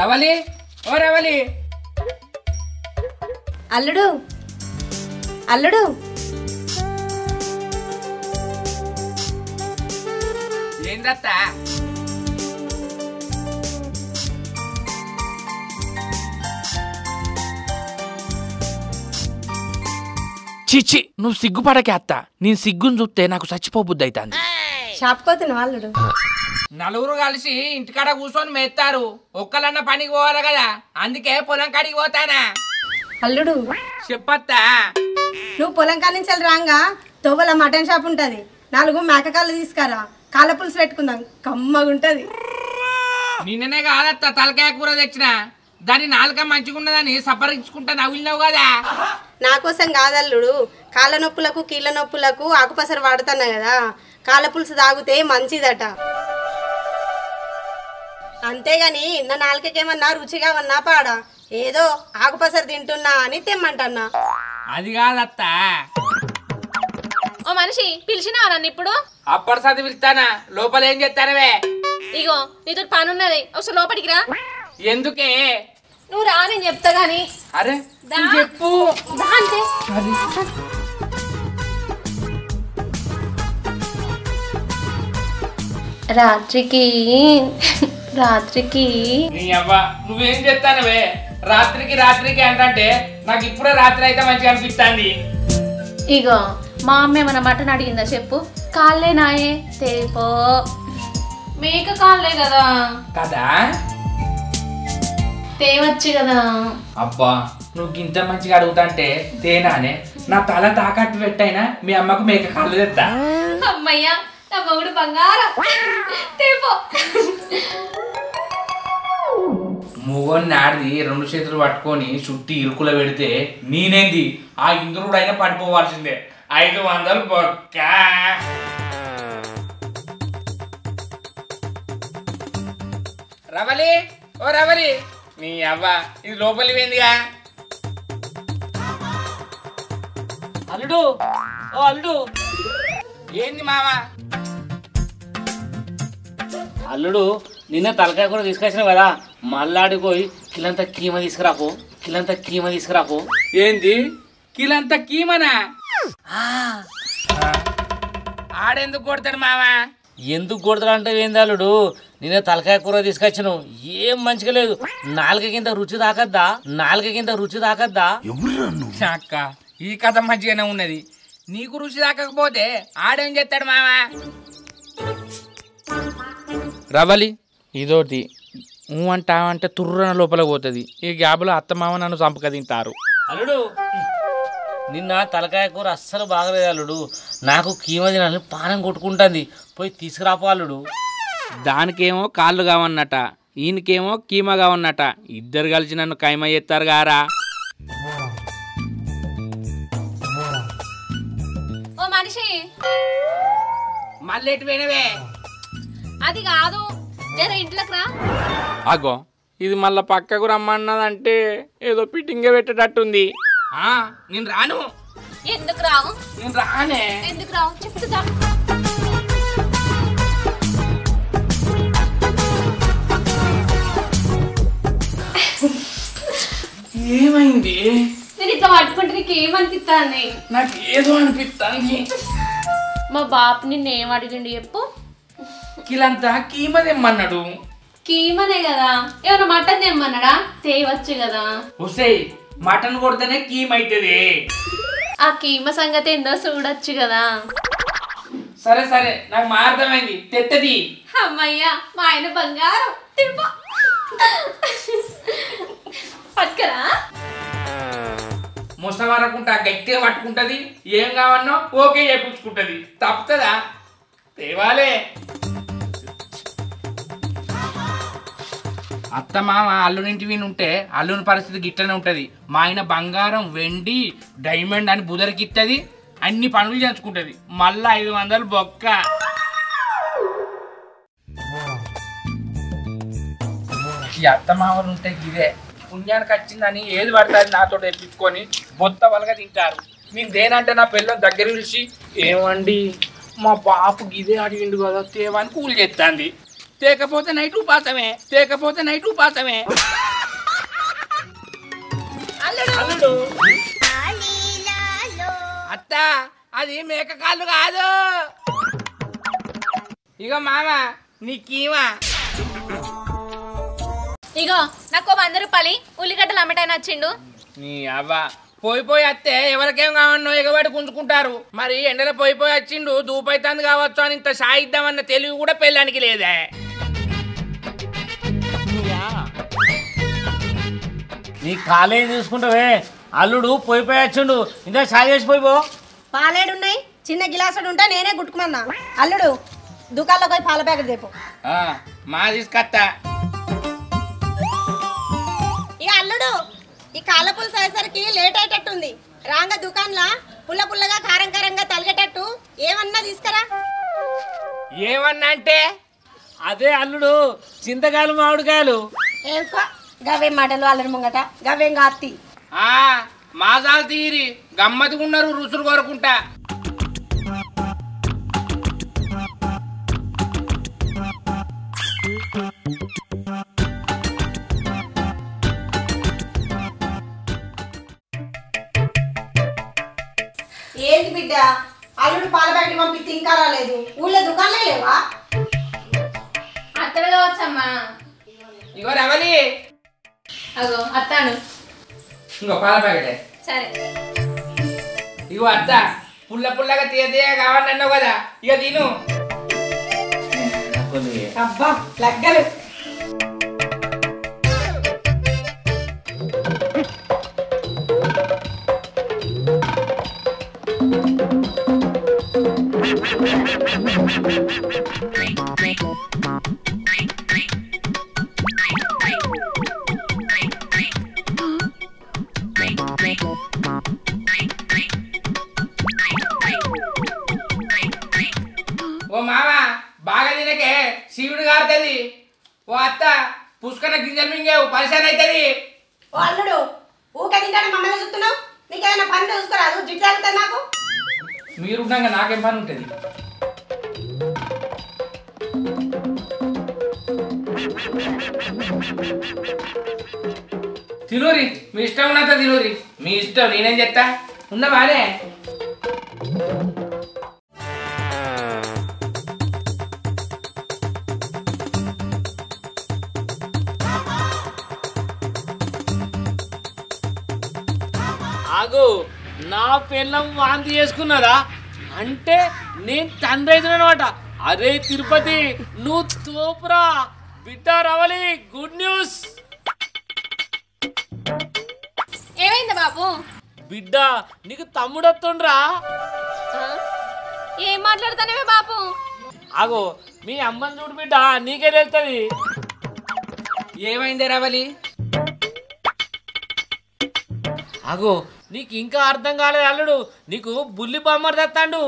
రవలి ఓ రవలి అల్లుడు అల్లుడు ఏందత్తా చిచ్చి నువ్వు సిగ్గుపడకే అత్త నేను సిగ్గుని చూస్తే నాకు చచ్చిపోబుద్ది అవుతుంది షాప్కోతున్నావు అల్లుడు నలుగురు కలిసి ఇంటికాడ కూర్చొని మెత్తారు ఒక్కలన్న పనికి పోవాలి కదా అందుకే పొలం కాడికి పోతానా అల్లుడు చెప్పత్తా నువ్వు పొలం కాడి నుంచి వెళ్ళి రాంగా తోవల మటన్ షాప్ ఉంటుంది నాలుగు మేకకాళ్ళు తీసుకురా కాళ్ళ పులుసు పెట్టుకుందాం కమ్మగుంటది నిన్ననే కాదత్త తలకాయ కూర తెచ్చిన దాని నాలుక మంచిగున్నదని సపరించుకుంటా నవ్వినావు కదా నా కోసం కాదల్లుడు కాళ్ళ నొప్పులకు కీళ్ళ నొప్పులకు ఆకుపసరు వాడుతున్నా కదా కాళ్ళ పులుసు తాగితే మంచిదట అంతేగాని నా నాలుకకేమన్నా రుచిగా ఉన్నా పాడా ఏదో ఆకుపసరు తింటున్నా అని తెమ్మంటన్నా అది కాదత్తా ఓ మనిషి పిలిచినావా నన్ను ఇప్పుడు అప్పటి సది పిలుస్తానా లోపల ఏం చేస్తానవే ఇగో నీతో పని ఉన్నది ఒకసారి లోపలికి రా ఎందుకే నువ్వు రా నేను చెప్తా గాని అరే దా. నువ్వు చెప్పు దా అంతే రాత్రికి రాత్రికి నీ అవ్వ నువ్వేం చెప్తానవే రాత్రికి రాత్రికి అంటే నాకు ఇప్పుడే రాత్రి అయితే మంచిగా అనిపిస్తుంది ఇగో మా అమ్మ ఏమైనా మటన్ అడిగిందా చెప్పు కాళ్ళే నాయే తేపో మేక కాళ్ళే కదా కదా తేవచ్చు కదా అబ్బా నువ్వు ఇంత మంచిగా అడుగుతాంటే తేనానే నా తల తాకట్టు పెట్టైనా మీ అమ్మకు మేక కాళ్ళు తెస్తా అమ్మయ్యా నా మొగుడు బంగారం తేపో మూగోని ఆడిది రెండు చేతులు పట్టుకొని చుట్టి ఇరుకులో పెడితే నేనేంది ఆ ఇంద్రుడైనా పడిపోవాల్సిందే ఐదు వందలు బొక్క రవలి ఓ రవలి నీ అవ్వ ఇది లోపలి పోయిందిగా అల్లుడు ఓ అల్లుడు ఏంది మావా అల్లుడు నిన్న తలకాయ కూర తీసుకొచ్చిన కదా మల్లాడిపోయి కిలంతా కీమ తీసుకురాపో కిలంతా కీమ తీసుకురాపో ఏంది కిలంత కీమనా ఆడెందుకు కొడతాడు మావా ఎందుకు కొడతాడు అంటే ఏంది అల్లుడు నిన్న తలకాయ కూర తీసుకొచ్చాను ఏం మంచిగా లేదు నాలుక కింద రుచి తాకద్దా నాలుక కింద రుచి తాకద్దా అక్క ఈ కథ మంచిగానే ఉన్నది నీకు రుచి దాకపోతే ఆడేం చేస్తాడు మావా రవలి ఇదోటి ఊ అంటావంటే తుర్రన లోపల పోతుంది ఈ గ్యాబ్లో అత్త మామ నన్ను చంపక తింటారు అల్లుడు నిన్న తలకాయ కూర అస్సలు బాగలేదు అల్లుడు నాకు కీమ తినాలని పానం కొట్టుకుంటుంది పోయి తీసుకురాపో అల్లుడు దానికేమో కాళ్ళు కావన్నట ఈయనకేమో కీమ కావన్నట ఇద్దరు కలిసి నన్ను కైమ చేస్తారు గారా ఓ మనిషి మళ్ళీ ఎటు పోయినవే అది కాదు జర ఇంట్లోకి రా అగో ఇది మళ్ళా పక్కకు రమ్మన్నదంటే ఏదో ఫిట్టింగే పెట్టేటట్టుంది ఆ, నేను రాను ఎందుకు రావు నేను రానే ఎందుకు రావు చెప్తుందా ఏమైంది నేను ఇట్లా పట్టుకుంటే నీకు ఏమనిపిస్తుంది నాకు ఏదో అనిపిస్తుంది మా బాపు నిన్ను ఏం అడిగిండు చెప్పు కిలంతా కీమ తెమ్మన్నాడు కీమనే కదా ఏమైనా మటన్ తెమ్మన్నాడా తేవచ్చు కదా ఒసేయ్ మటన్ కొడితేనే కీమ్ అవుతుంది ఆ కీమ సంగతి ఏందో చూడొచ్చు కదా సరే సరే నాకు మా అర్థమైంది తెత్తది అమ్మయ్యా మా ఆయన బంగారం తిరుప పట్టుకరా ముసవరకుంటా గట్టిగా పట్టుకుంటది ఏం కావన్నో ఓకే చేపించుకుంటది తప్పుతుందా తేవాలే అత్త మామ అల్లునింటి విని ఉంటే అల్లుని పరిస్థితి గిట్లనే ఉంటది మా ఆయన బంగారం వెండి డైమండ్ అని బుదరికిత్తది అన్ని పనులు చేయించుకుంటది మళ్ళా ఐదు వందలు బొక్క ఈ అత్త మామలు ఉంటే ఇదే పుణ్యానికి వచ్చిందని ఏది పడుతుంది నాతో తెప్పించుకొని బొత్త వలగా తింటారు నేను దేనంటే నా పిల్లలు దగ్గర పిలిచి ఏమండి మా బాపు ఇదే అడిగిండు కదా తేవని కూలి చేస్తుంది తేకపోతే నైట్ ఉపాసమే తేకపోతే నైట్ ఉపాసమే అల్లుడు అత్త అది మేక కాళ్ళు కాదు ఇక మామ నీకీమా ఇగో నాకు వంద రూపాయలు ఉల్లిగడ్డలు అమ్మటాయన వచ్చిండు నీ అవ్వ పోయి పోయి వస్తే ఎవరికేం కావన్నో ఎగబడి గుంజుకుంటారు మరి ఎండలో పోయి పోయి వచ్చిండు దూపైతుంది కావచ్చు అని ఇంత సాయిద్దామన్న తెలివి కూడా పెళ్ళానికి లేదే నీ కాలేజీ చూసుకుంటావే అల్లుడు పోయి పోయి వచ్చిండు ఇందా చాయ్ చేసి పోయి పో పాలేడున్నాయి చిన్న గిలాసుడు ఉంటే నేనే గుట్టుకుమన్నా అల్లుడు దుకాణంలో పోయి పాల ప్యాకెట్ తెప్పు ఆ, మా తీసుకొత్తా ఇక అల్లుడు ఈ కాళ్ళ పులుసు అయ్యేసరికి లేట్ అయ్యేటట్టుంది రాంగ దుకాణంలో పుల్ల పుల్లగా కారం కారంగా తలిగేటట్టు ఏమన్నా తీసుకురా ఏమన్నా అంటే అదే అల్లుడు చింతకాయలు మామిడికాయలు ఏకో గవేం మాటలు అల్లరి ముంగట గవేం కాత్తి ఆ మాసాలు తీరి గమ్మతిగున్నారు రుచులు కోరుకుంటా ఏంటి బిడ్డ అల్లుడు పాల ప్యాకెట్ పంపిస్తే ఇంకా రాలేదు ఊళ్ళో దుకాణాలే లేవా అత్తడు కావచ్చమ్మా ఇగో రవలి అగో అత్తాను ఇంకో పాల ప్యాకెటే సరే ఇగో అత్త పుల్ల పుల్లగా తీయ తీయ కావాలన్నావు కదా ఇక తిను అబ్బా లగ్గలు ఓ మామ బాగా తినకే శివుడు కారుతుంది ఓ అత్త పుష్కన గింజలు మింగేవు పరిశాన్ అవుతుంది ఓ అల్లుడు ఊక తింటాడు మమ్మల్ని చూస్తున్నావు నీకేమైనా పని చూసుకోరాదు జిడ్డు తగ్గుతుంది నాకు మీరున్నాక నాకేం పని ఉంటుంది తినూరి మీ ఇష్టం ఉన్నంత తినూరి మీ ఇష్టం నేనేం చెప్తా ఉన్నా బానే ఆగు నా పిల్లం వాంతి చేసుకున్నదా అంటే నేను తండ్రి అవుతున్నానమాట అరే తిరుపతి నువ్వు తోపురా బిడ్డ రవలి గుడ్ న్యూస్ ఏమైంది బాబు బిడ్డ నీకు తమ్ముడు వస్తుండ్రా ఆ? ఏం మాట్లాడుతానేవే బాబు ఆగో మీ అమ్మని చూడు బిడ్డ నీకే తెలుస్తుంది ఏమైంది రవలి ఆగో నీకు ఇంకా అర్థం కాలేదు అల్లుడు నీకు బుల్లి బొమ్మరు తెస్తాడు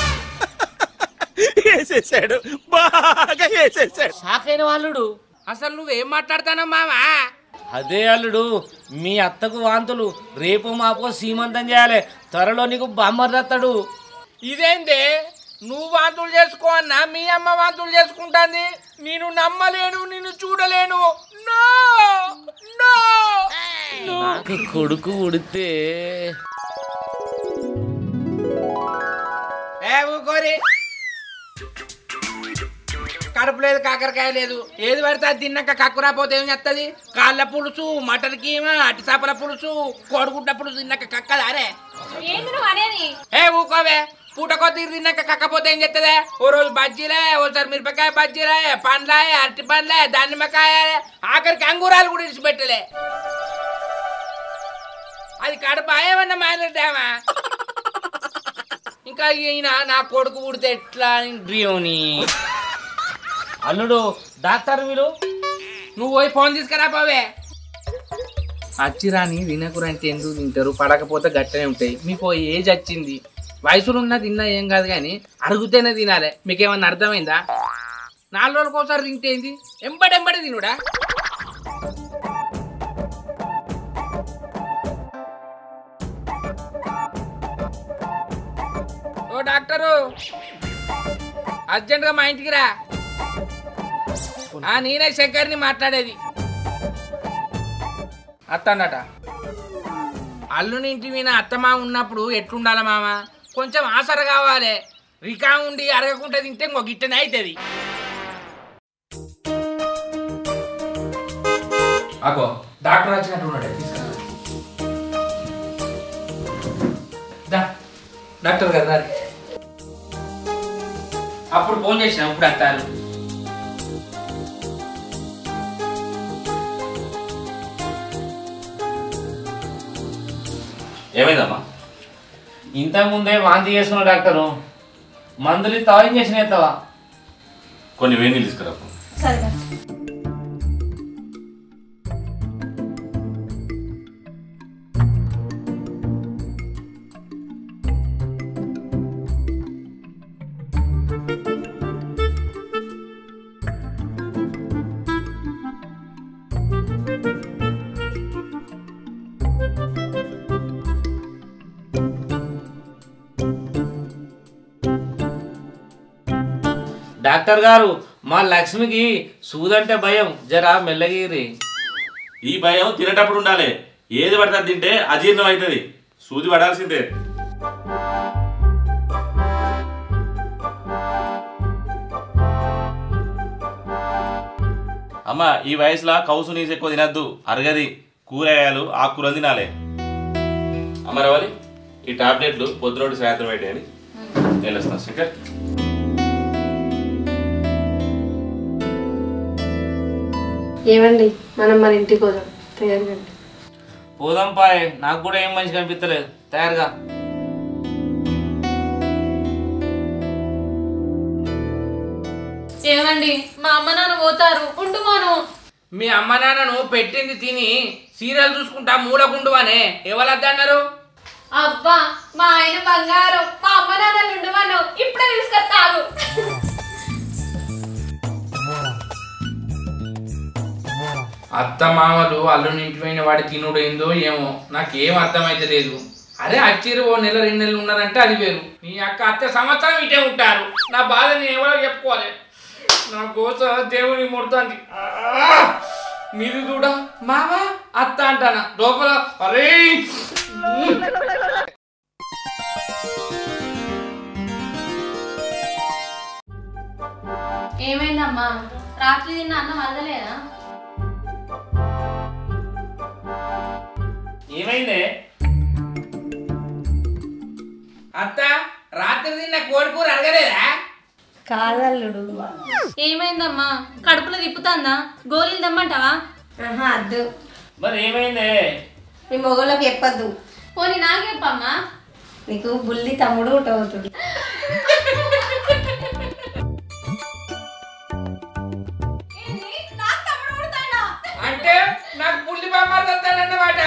వేసేసాడు బాగా వేసేసాడు షాక్ అయిన వాళ్ళుడు అసలు నువ్వేం మాట్లాడతానో మావా అదే అల్లుడు మీ అత్తకు వాంతులు రేపు మాపో సీమంతం చేయాలి త్వరలో నీకు బొమ్మరు తెస్తాడు ఇదేందే నువ్వు వాంతులు చేసుకో అన్నా మీ అమ్మ వాంతులు చేసుకుంటాంది నేను నమ్మలేను నిన్ను చూడలేను నో నో నాకు కొడుకు ఉడితే ఏ ఊకోరి కడుపు లేదు కాకరకాయ లేదు ఏది పడితే అది తిన్నాక కక్కు రాపోతే ఏం చేస్తుంది కాళ్ళ పులుసు మటన్ కీమా అట్టి చేపల పులుసు కోడిగుడ్డ పులుసు తిన్నాక కక్కదారే ఏంది నువ్వు అనేది ఏ ఊకోవే పూట కొద్ది తిన్నాక కక్కపోతే ఏం చేస్తుందే ఓ రోజు బజ్జీలే ఓసారి మిరపకాయ బజ్జీలే పండ్లే అరటి పండ్లే దానిమ్మకాయ ఆఖరికి అంగూరాలు కూడా ఇడిచిపెట్టలే అది కడుపు ఏమన్నా మానేద్దామా ఇంకా ఈయన నా కొడుకు పుడితే ఎట్లా అని డ్రీవుని అల్లుడు డాక్టర్ వీరు నువ్వు పోయి ఫోన్ తీసుకురా పోవే అచ్చిరాని తినకురంటే ఎందుకు తింటారు పడకపోతే గట్టనే ఉంటాయి మీకు ఓ ఏజ్ వచ్చింది వయసులో ఉన్నా తిన్నా ఏం కాదు కానీ అరుగుతేనే తినాలి మీకేమన్నా అర్థమైందా నాలుగు రోజులకు ఒకసారి తింటే ఏంది ఎంబడెంబడి తినుడా ఓ డాక్టరు అర్జెంటుగా మా ఇంటికి రా ఆ నేనే శంకర్ని మాట్లాడేది అత్తన్నట అల్లుని ఇంటి మీద అత్తమా ఉన్నప్పుడు ఎట్లుండాల మామ కొంచెం ఆసర కావాలి రికా ఉండి అరగకుండా తింటే ఇంకో గిట్టనే అవుతుంది అగో డాక్టర్ వచ్చినట్టు ఉన్నాడే తీసుకురా. దా డాక్టర్ గారు రండి. అప్పుడు ఫోన్ చేసిన ఇప్పుడు వస్తారు ఏమైందమ్మా ఇంతకుముందే వాంతి చేసుకున్న డాక్టరు మందులు ఇస్తావా ఇంజక్షన్ ఎత్తావా కొన్ని వేడి నీళ్ళు తీసుకురా సరిగా డాక్టర్ గారు మా లక్ష్మికి సూదంటే భయం జరా మెల్లగిరి ఈ భయం తినేటప్పుడు ఉండాలి ఏది పడితే అది తింటే అజీర్ణం అవుతుంది సూది పడాల్సిందే అమ్మ ఈ వయసులో కౌసు నీసు ఎక్కువ తినద్దు అరగది కూరగాయలు ఆకుకూరలు తినాలి అమ్మ రవాలి ఈ టాబ్లెట్లు పొద్దునోటి సాయంత్రం పెట్టేయండి వెళ్ళొస్తాను శంకర్ ఏమండి మనం మన ఇంటికి పోదాం తయారుగా పోదాం పాయ్ నాకు కూడా ఏం మంచిగా అనిపించలేదు తయారుగా ఏమండి మా అమ్మ నాన్న పోతారు ఉంటుమాను మీ అమ్మ నాన్నను పెట్టింది తిని సీరియల్ చూసుకుంటా మూలకుండు అనే ఎవరద్దన్నారు అబ్బా మా ఆయన బంగారం మా అమ్మ నాన్నలు ఉండమను ఇప్పుడే తీసుకొస్తాను అత్త మామలు అల్లుని ఇంటి పోయిన వాడి తినుడు ఏందో ఏమో నాకేం అర్థమైతే లేదు అరే అచ్చిరు ఓ నెల రెండు నెలలు ఉన్నారంటే అది వేరు నీ అక్క అత్త సంవత్సరం ఇటే ఉంటారు నా బాధ నేను ఎవరో చెప్పుకోవాలి నా కోస దేవుని ముడుతుంది మీరు కూడా మావా అత్త అంటానా లోపల అరే ఏమైందమ్మా రాత్రి తిన్న అన్నం అరగలేదా ఏమైందే అత్త రాత్రి తిన్న కోడి కూర అడగలేదా కాదల్లుడు ఏమైందమ్మా కడుపులో తిప్పుతాందా గోళీలు తెమ్మంటావా ఆహా అద్దు మరి ఏమైందే మీ మొగోళ్ళకి చెప్పద్దు పోనీ నాకేప్పమ్మా నీకు బుల్లి తమ్ముడు అవుతుంది అంటే నాకు పుల్లి బామ్మారు వస్తానన్నమాట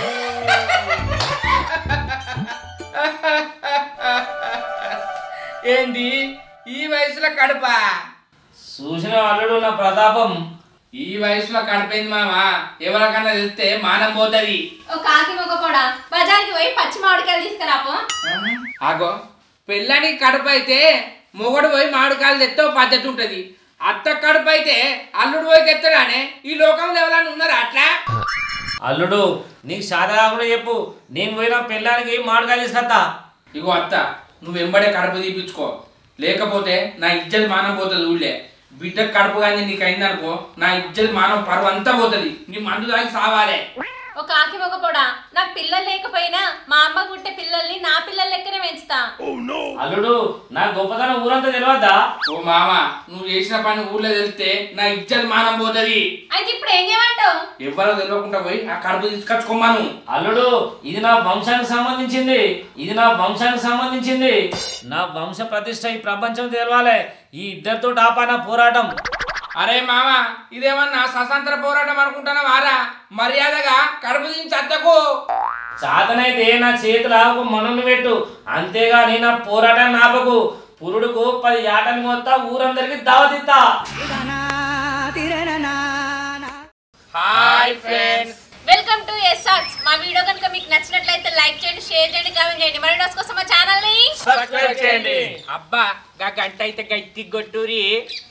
ఏంది ఈ వయసులో కడప చూసిన అల్లుడు నా ప్రతాపం ఈ వయసులో కడపైంది మామ ఎవరికన్నా తెలిస్తే మానం పోతుంది ఓ కాకి మొక్క కూడా బజార్కి పోయి పచ్చి మామిడికాయలు తీసుకురాపో ఆగో పెళ్ళానికి కడప అయితే మొగడు పోయి మామిడికాయలు తెస్తే ఓ పద్ధతి ఉంటుంది అత్త కడప అయితే అల్లుడు పోయి ఎత్తడానే ఈ లోకంలో ఎవరైనా ఉన్నారా అట్లా అల్లుడు నీకు సాదా కాకుండా చెప్పు నేను పోయిన పెళ్ళానికి మామిడికాయలు తీసుకొస్తా ఇగో అత్త నువ్వు వెంబడే కడప తీపించుకో లేకపోతే నా ఇజ్జత్ మానం పోతుంది ఊళ్ళే బిడ్డకు కడప కానీ నీకు అయిందనుకో నా ఇజ్జత్ మానం పరువు అంతా పోతుంది నీ మందు దానికి సావాలే ఓ కాకి మొక్క కూడా నాకు పిల్లలు లేకపోయినా మా అమ్మ గుట్టే పిల్లల్ని నా పిల్లల లెక్కనే పెంచుతా అల్లుడు నా గొప్పతనం ఊరంతా తెలియద్దా ఓ మామ నువ్వు చేసిన పని ఊళ్ళో తెలిస్తే నా ఇజ్జత్ మానం పోతుంది అయితే ఇప్పుడు ఏం చేయమంటావు ఎవరో తెలియకుండా పోయి ఆ కడుపు తీసుకొచ్చుకోమాను అల్లుడు ఇది నా వంశానికి సంబంధించింది ఇది నా వంశానికి సంబంధించింది నా వంశ ప్రతిష్ట ఈ ప్రపంచం తెలవాలి ఈ ఇద్దరితో టాపా నా పోరాటం అరే మామ ఇదేమన్నా స్వతంత్ర పోరాటం అనుకుంటున్నా వారా మర్యాదగా కడుపు దించి అద్దకు సాధనైతే నా చేతుల ఒక మనుని పెట్టు అంతేగాని నా పోరాటాన్ని ఆపకు పురుడుకు పది ఆటలు మొత్తా ఊరందరికి దావతిత్తా హాయ్ ఫ్రెండ్స్ వెల్కమ్ టు ఎస్ఆర్స్ మా వీడియో కనుక మీకు నచ్చినట్లయితే లైక్ చేయండి షేర్ చేయండి కామెంట్ చేయండి మరి కోసం మా ఛానల్ ని సబ్స్క్రైబ్ చేయండి అబ్బా గా గంట అయితే గట్టి కొట్టూరి